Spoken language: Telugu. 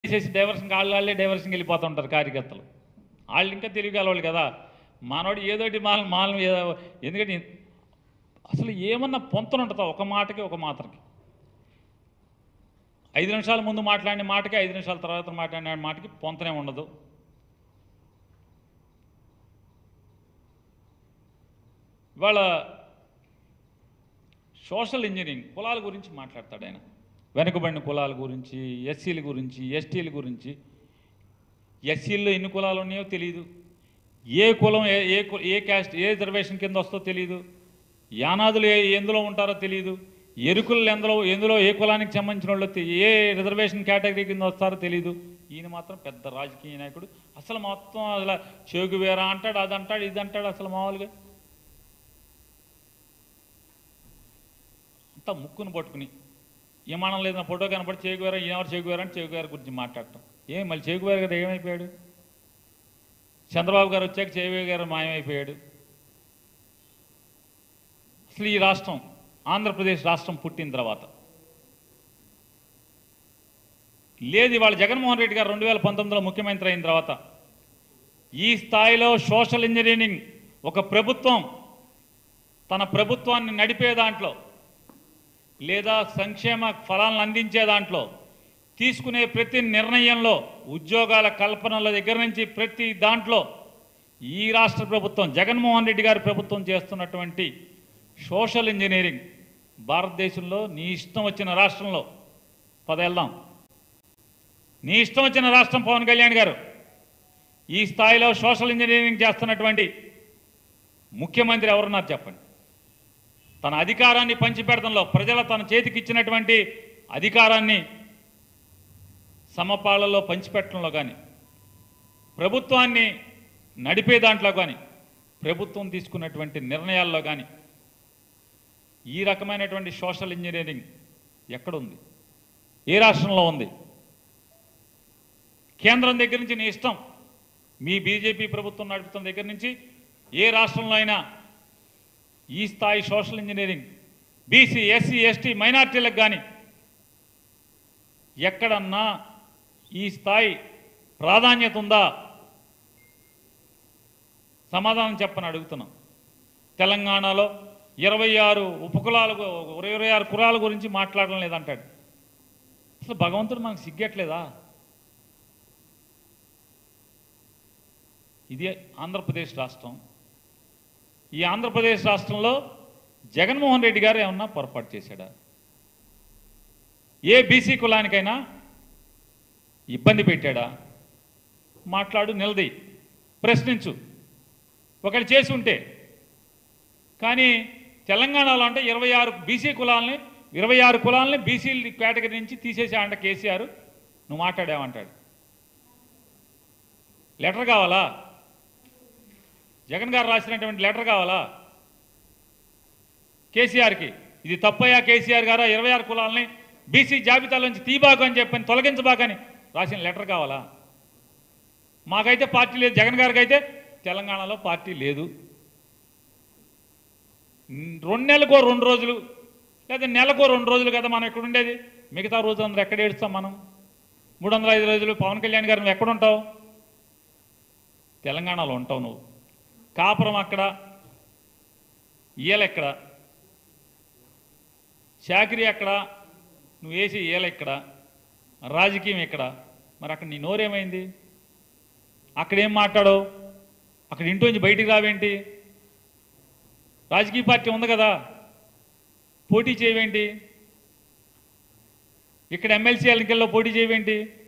చేసి డైవర్షన్ వాళ్ళు వాళ్ళే డైవర్షన్కి వెళ్ళిపోతుంటారు కార్యకర్తలు వాళ్ళు ఇంకా తెలియగలవాళ్ళు కదా మనోడు ఏదోటి మాల మాల ఎందుకంటే అసలు ఏమన్నా పొంతన ఉంటుందా ఒక మాటకి ఒక మాటకి ఐదు నిమిషాల ముందు మాట్లాడిన మాటకి ఐదు నిమిషాల తర్వాత మాట్లాడిన మాటకి పొంతనే ఉండదు ఇవాళ సోషల్ ఇంజనీరింగ్ కులాల గురించి మాట్లాడతాడు ఆయన వెనుకబడిన కులాల గురించి ఎస్సీల గురించి ఎస్టీల గురించి ఎస్సీల్లో ఎన్ని కులాలు ఉన్నాయో తెలియదు ఏ కులం ఏ ఏ కు- ఏ క్యాస్ట్ ఏ రిజర్వేషన్ కింద వస్తో తెలియదు యానాదులు ఏ ఎందులో ఉంటారో తెలియదు ఎరుకులు ఎందులో ఎందులో ఏ కులానికి సంబంధించిన వాళ్ళు తె- ఏ రిజర్వేషన్ కేటగిరీ కింద వస్తారో తెలియదు ఈయన మాత్రం పెద్ద రాజకీయ నాయకుడు అసలు మొత్తం అసలు చెగు వేరా అంటాడు అది అంటాడు ఇది అంటాడు అసలు మామూలుగా అంతా ముక్కును పట్టుకుని విమానం లేదు నా ఫోటో కనపడి చేకువారా ఈయనెవరు చేకువారా అని చేకువారి గురించి మాట్లాడటం ఏం మళ్ళీ చేకువారి గారు ఏమైపోయాడు చంద్రబాబు గారు వచ్చాక చేకువారి గారు మాయమైపోయాడు అసలు ఈ రాష్ట్రం ఆంధ్రప్రదేశ్ రాష్ట్రం పుట్టిన తర్వాత లేదు ఇవాళ జగన్మోహన్ రెడ్డి గారు రెండు వేల పంతొమ్మిదిలో ముఖ్యమంత్రి అయిన తర్వాత ఈ స్థాయిలో సోషల్ ఇంజనీరింగ్ ఒక ప్రభుత్వం తన ప్రభుత్వాన్ని నడిపే దాంట్లో లేదా సంక్షేమ ఫలాలను అందించే దాంట్లో తీసుకునే ప్రతి నిర్ణయంలో ఉద్యోగాల కల్పనల దగ్గర నుంచి ప్రతి దాంట్లో ఈ రాష్ట్ర ప్రభుత్వం జగన్మోహన్ రెడ్డి గారి ప్రభుత్వం చేస్తున్నటువంటి సోషల్ ఇంజనీరింగ్ భారతదేశంలో నీ ఇష్టం వచ్చిన రాష్ట్రంలో పదేళ్దాం నీ ఇష్టం వచ్చిన రాష్ట్రం పవన్ కళ్యాణ్ గారు ఈ స్థాయిలో సోషల్ ఇంజనీరింగ్ చేస్తున్నటువంటి ముఖ్యమంత్రి ఎవరున్నారు చెప్పండి తన అధికారాన్ని పంచిపెడతంలో ప్రజల తన చేతికి ఇచ్చినటువంటి అధికారాన్ని సమపాలలో పంచిపెట్టడంలో కానీ ప్రభుత్వాన్ని నడిపే దాంట్లో కానీ ప్రభుత్వం తీసుకున్నటువంటి నిర్ణయాల్లో కానీ ఈ రకమైనటువంటి సోషల్ ఇంజనీరింగ్ ఎక్కడుంది ఏ రాష్ట్రంలో ఉంది కేంద్రం దగ్గర నుంచి నీ ఇష్టం మీ బీజేపీ ప్రభుత్వం నడుపుతున్న దగ్గర నుంచి ఏ రాష్ట్రంలో అయినా ఈ స్థాయి social engineering BC SC ST మైనార్టీలకు కానీ ఎక్కడన్నా ఈ స్థాయి ప్రాధాన్యత ఉందా సమాధానం చెప్పని అడుగుతున్నాం తెలంగాణలో ఇరవై ఆరు ఉపకులాలు ఇరవై ఆరు కులాల గురించి మాట్లాడడం లేదంటాడు అసలు భగవంతుడు మనకు సిగ్గట్లేదా ఇది ఆంధ్రప్రదేశ్ రాష్ట్రం ఈ ఆంధ్రప్రదేశ్ రాష్ట్రంలో జగన్మోహన్ రెడ్డి గారు ఏమన్నా పొరపాటు చేశాడా ఏ బీసీ కులానికైనా ఇబ్బంది పెట్టాడా మాట్లాడు నిలది ప్రశ్నించు ఒకటి చేసి ఉంటే కానీ తెలంగాణలో అంటే ఇరవై ఆరు బీసీ కులాలని ఇరవై ఆరు కులాలని బీసీ కేటగిరీ నుంచి తీసేసాడంట కేసీఆర్ నువ్వు మాట్లాడావంటాడు లెటర్ కావాలా జగన్ గారు రాసినటువంటి లెటర్ కావాలా కేసీఆర్కి ఇది తప్పయ్యా కేసీఆర్ గారు ఇరవై ఆరు కులాలని బీసీ జాబితాలోంచి తీబాకు అని చెప్పని తొలగించబాకని రాసిన లెటర్ కావాలా మాకైతే పార్టీ లేదు జగన్ గారికి అయితే తెలంగాణలో పార్టీ లేదు ఉమ్, రెండు నెలలకో రెండు రోజులు లేదా నెలకో రెండు రోజులు కదా మనం ఇక్కడ ఉండేది మిగతా రోజు అందరూ ఎక్కడ ఏడుస్తాం మనం మూడు వందల ఐదు రోజులు పవన్ కళ్యాణ్ గారు నువ్వు ఎక్కడ ఉంటావు తెలంగాణలో ఉంటావు నువ్వు కాపురం అక్కడ ఈయలెక్కడ చాకరీ ఎక్కడ నువ్వు వేసి ఈయల ఎక్కడ రాజకీయం ఎక్కడ మరి అక్కడ నీ నోరేమైంది అక్కడ ఏం మాట్లాడవు అక్కడ ఇంట్లోంచి బయటికి రావేంటి రాజకీయ పార్టీ ఉంది కదా పోటీ చేయవేంటి ఇక్కడ ఎమ్మెల్సీ ఎన్నికల్లో పోటీ చేయవేంటి